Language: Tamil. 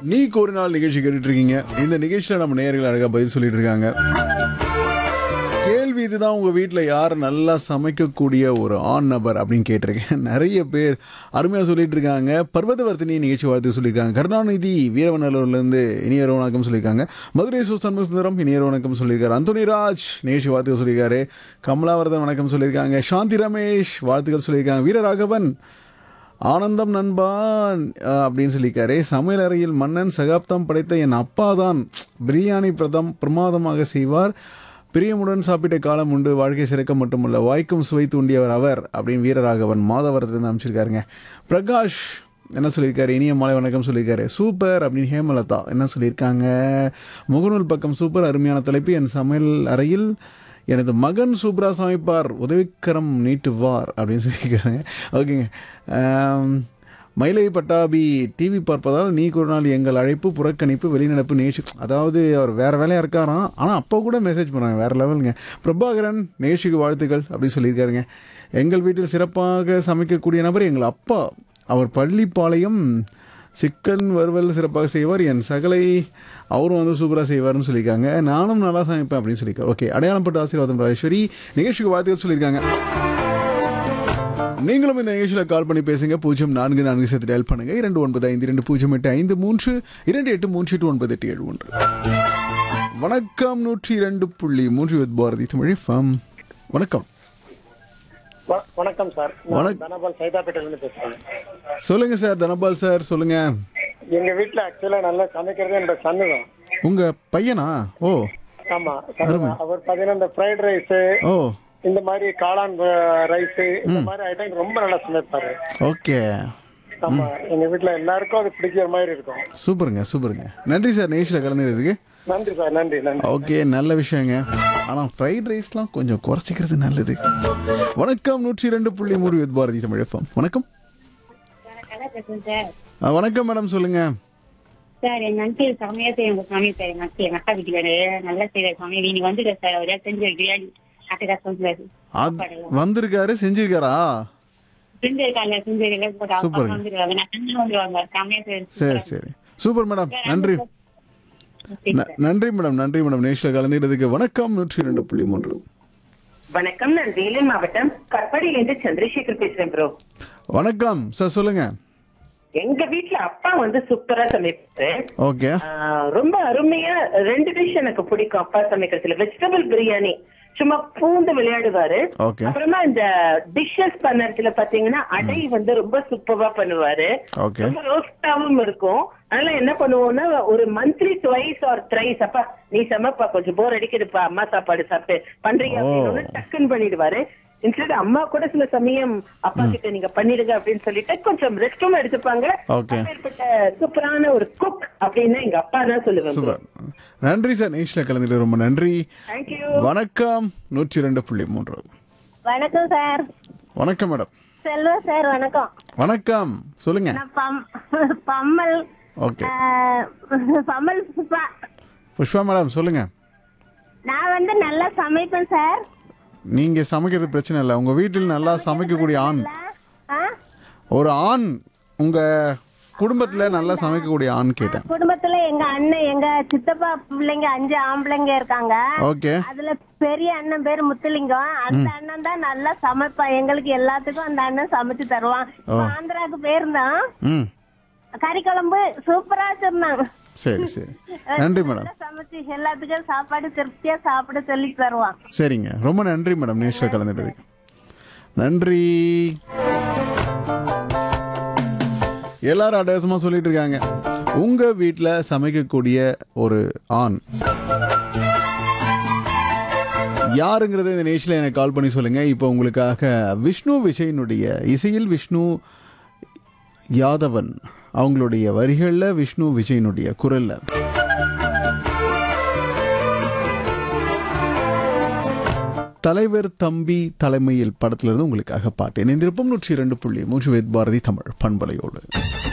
நீக்கு ஒரு நாள் நிகழ்ச்சி கேட்டுட்டு இருக்கீங்க இந்த நிகழ்ச்சியில் நம்ம நேயர்கள் அழகாக பதில் சொல்லிட்டு இருக்காங்க கேள்வி இதுதான் உங்கள் வீட்டில் யார் நல்லா சமைக்கக்கூடிய ஒரு ஆண் நபர் அப்படின்னு கேட்டிருக்கேன் நிறைய பேர் அருமையாக சொல்லிட்டு இருக்காங்க பர்வதவர்த்தினி நிகழ்ச்சி வாழ்த்து சொல்லியிருக்காங்க கருணாநிதி வீரவநல்லூர்லேருந்து இனியர் வணக்கம் சொல்லியிருக்காங்க மதுரை சு சண்முகசுந்தரம் இனியர் வணக்கம் சொல்லியிருக்காரு அந்தோனி ராஜ் நிகழ்ச்சி வாழ்த்துக்கள் சொல்லியிருக்காரு கமலாவரதன் வணக்கம் சொல்லியிருக்காங்க சாந்தி ரமேஷ் வாழ்த்துக்கள் சொல்லியிருக்காங்க வீரராகவன் ஆனந்தம் நண்பா அஹ், அப்படின்னு சொல்லியிருக்காரு சமையல் அறையில் மன்னன் சகாப்தம் படைத்த என் அப்பா தான் பிரியாணி பிரதம் பிரமாதமாக செய்வார் பிரியமுடன் சாப்பிட்ட காலம் உண்டு வாழ்க்கை சிறக்க மட்டுமல்ல வாய்க்கும் சுவை தூண்டியவர் அவர் அப்படின்னு வீரராகவன் மாதவரத்திலிருந்து அமைச்சிருக்காருங்க பிரகாஷ் என்ன சொல்லியிருக்காரு இனிய மாலை வணக்கம் சொல்லியிருக்காரு சூப்பர் அப்படின்னு ஹேமலதா என்ன சொல்லியிருக்காங்க முகநூல் பக்கம் சூப்பர் அருமையான தலைப்பு என் சமையல் அறையில் எனது மகன் சூப்பரா சமைப்பார் உதவிக்கரம் நீட்டுவார் அப்படின்னு சொல்லியிருக்காங்க ஓகேங்க ஆம், மயிலை பட்டாபி டிவி பார்ப்பதால் நீ ஒரு நாள் எங்கள் அழைப்பு புறக்கணிப்பு வெளிநடப்பு நிகழ்ச்சி அதாவது அவர் வேற வேலையாக இருக்காராம் ஆனால் அப்போ கூட மெசேஜ் பண்ணாங்க வேற லெவலுங்க பிரபாகரன் நிகழ்ச்சிக்கு வாழ்த்துக்கள் அப்படின்னு சொல்லியிருக்காருங்க எங்கள் வீட்டில் சிறப்பாக சமைக்கக்கூடிய நபர் எங்கள் அப்பா அவர் பள்ளிப்பாளையம் சிக்கன் வறுவல் சிறப்பாக செய்வார் என் சகலை அவரும் வந்து சூப்பராக செய்வார்னு சொல்லியிருக்காங்க நானும் நல்லா சமைப்பேன் அப்படின்னு சொல்லியிருக்காரு ஓகே அடையாளப்பட்ட ஆசீர்வாதம் ராஜேஸ்வரி நிகழ்ச்சிக்கு வாழ்த்துக்கள் சொல்லியிருக்காங்க நீங்களும் இந்த நிகழ்ச்சியில் கால் பண்ணி பேசுங்க பூஜ்ஜியம் நான்கு நான்கு சேர்த்து டயல் பண்ணுங்க இரண்டு ஒன்பது ஐந்து இரண்டு பூஜ்ஜியம் எட்டு ஐந்து மூன்று இரண்டு எட்டு மூன்று எட்டு ஒன்பது எட்டு ஏழு ஒன்று வணக்கம் நூற்றி இரண்டு புள்ளி மூன்று வித் பாரதி தமிழ் ஃபார்ம் வணக்கம் வ- வணக்கம் சார் நான் வணக்- தனபால் சைதாப்பேட்டையிலிருந்து பேசுறேன் சொல்லுங்க சார் தனபால் சார் சொல்லுங்க எங்க வீட்ல ஆக்சுவலா நல்லா சமைக்கிறது என்னோட சன்னு தான் உங்க பையனா ஓ ஆமா son தான். அவர் பாத்தீங்கன்னா இந்த ஃப்ரைட் ரைஸ் ஓ இந்த மாதிரி காளான் ரைஸ் இந்த மாதிரி ஐட்டம் ரொம்ப நல்லா சமைப்பாரு ஓகே ஆமா எங்க வீட்ல எல்லாருக்கும் அது பிடிக்கிற மாதிரி இருக்கும் சூப்பருங்க சூப்பருங்க நன்றி சார் நிகழ்ச்சியில் கலந்துக்கிறதுக்கு நன்றி சார் நன்றி நன்றி ஓகே நல்ல விஷயங்க ஆனால் ஃப்ரைட் ரைஸ்லாம் கொஞ்சம் குறைச்சிக்கிறது நல்லது வணக்கம் நூற்றி ரெண்டு புள்ளி மூணு வித் பாரதி தமிழ் எஃப்எம் வணக்கம் நல்லா பேசுறேன் சார் ஆ, வணக்கம் மேடம் சொல்லுங்க சார் எங்க அங்கிள் செமையா செய்யும் சமையல் சார் எங்க அங்கிள் எங்க அக்கா வீட்டுக்காரு நல்லா செய்யற சமையல் நீங்க வந்துருக்க சார் அவரே செஞ்சு பிரியாணி அட்டகா செஞ்சாரு அது வந்திருக்காரு செஞ்சிருக்காரா செஞ்சிருக்காங்க செஞ்சிருக்காங்க போட்டு அப்பா சூப்பருங்க. வந்துருவாங்க நான் செஞ்சு வந்துருவாங்க செமையா செய்ய சரி சரி சூப்பர் மேடம் நன்றி ந- நன்றி மேடம் நன்றி மேடம் நேஷில் கலந்துக்கிறதுக்கு வணக்கம் நூற்றி ரெண்டு புள்ளி மூன்று வணக்கம் நான் வேலூர் மாவட்டம் கட்பாடியிலிருந்து சந்திரசேகர் பேசுறேன் ப்ரோ வணக்கம் சார் சொல்லுங்க எங்க வீட்ல அப்பா வந்து சூப்பரா சமைப்பாரு ஓகே ஆஹ் ரொம்ப அருமையா ரெண்டு டிஷ் எனக்கு பிடிக்கும் அப்பா சமைக்கிறதுல வெஜிடபிள் பிரியாணி சும்மா பூந்து விளையாடுவாரு ஓகே அப்புறமா இந்த டிஷ்ஷஸ் பண்ணறதுல பாத்தீங்கன்னா அடை வந்து ரொம்ப சூப்பரா பண்ணுவாரு ஓகே ரொம்ப ரோஸ்டாவும் இருக்கும் அதனால என்ன பண்ணுவோம்னா ஒரு மந்த்லி ட்வைஸ் ஆர் த்ரைஸ் அப்பா நீ சமைப்பா கொஞ்சம் போர் அடிக்குதுப்பா அம்மா சாப்பாடு சாப்பிட்டு பண்றீங்க ஓ. அப்படின்னு டக்குன்னு பண்ணிடுவாரு இன்ஸ்டெட் அம்மா கூட சில சமயம் அப்பா கிட்ட நீங்க பண்ணிடுங்க அப்படின்னு சொல்லிட்டு கொஞ்சம் ரெஸ்டும் எடுத்துப்பாங்க Okay. அப்பேற்பட்ட சூப்பரான ஒரு குக் அப்படின்னு எங்க அப்பா தான் சொல்லுவேன் சூப்பர் நன்றி சார் நேஷில் கலந்துட்டு ரொம்ப நன்றி தேங்க்யூ வணக்கம் நூற்றி ரெண்டு புள்ளி மூன்று வணக்கம் சார் வணக்கம் மேடம் செல்வா சார் வணக்கம் வணக்கம் சொல்லுங்க நான் பம் பம்மல் ஓகே பம்மல் புஷ்பா புஷ்பா மேடம் சொல்லுங்க நான் வந்து நல்லா சமைப்பேன் சார் நீங்க சமைக்கிறது பிரச்சனை இல்லை உங்க வீட்டில் நல்லா சமைக்கக்கூடிய ஆண் ஒரு ஆண் உங்க குடும்பத்துல நல்லா சமைக்கக்கூடிய ஆண் கேட்டேன் குடும்பத்துல எங்க அண்ணன் எங்க சித்தப்பா பிள்ளைங்க அஞ்சு ஆம்பளைங்க இருக்காங்க ஓகே அதுல பெரிய அண்ணன் பேரு முத்துலிங்கம் அந்த அண்ணன் தான் நல்லா சமைப்பான் எங்களுக்கு எல்லாத்துக்கும் அந்த அண்ணன் சமைச்சு தருவான் இப்ப ஆந்திராக்கு போயிருந்தோம் ம் கறி குழம்பு சூப்பரா வச்சிருந்தாங்க சரி சரி நன்றி மேடம் நல்லா சமைச்சு எல்லாத்துக்கும் சாப்பாடு திருப்தியா சாப்பிட சொல்லி தருவான் சரிங்க ரொம்ப நன்றி மேடம் நியூஸில் கலந்துட்டதுக்கு நன்றி எல்லாரும் அட்டகாசமாக சொல்லிட்டு இருக்காங்க உங்க வீட்டில் சமைக்கக்கூடிய ஒரு ஆண் யாருங்கிறத இந்த நேஷில் எனக்கு கால் பண்ணி சொல்லுங்க இப்போ உங்களுக்காக விஷ்ணு விஜயனுடைய இசையில் விஷ்ணு யாதவன் அவங்களுடைய வரிகளில் விஷ்ணு விஜயனுடைய குரல்ல தலைவர் தம்பி தலைமையில் படத்திலிருந்து உங்களுக்காக பாட்டு இணைந்திருப்போம் நூற்றி இரண்டு புள்ளி மூன்று வேத் பாரதி தமிழ் பண்பலையோடு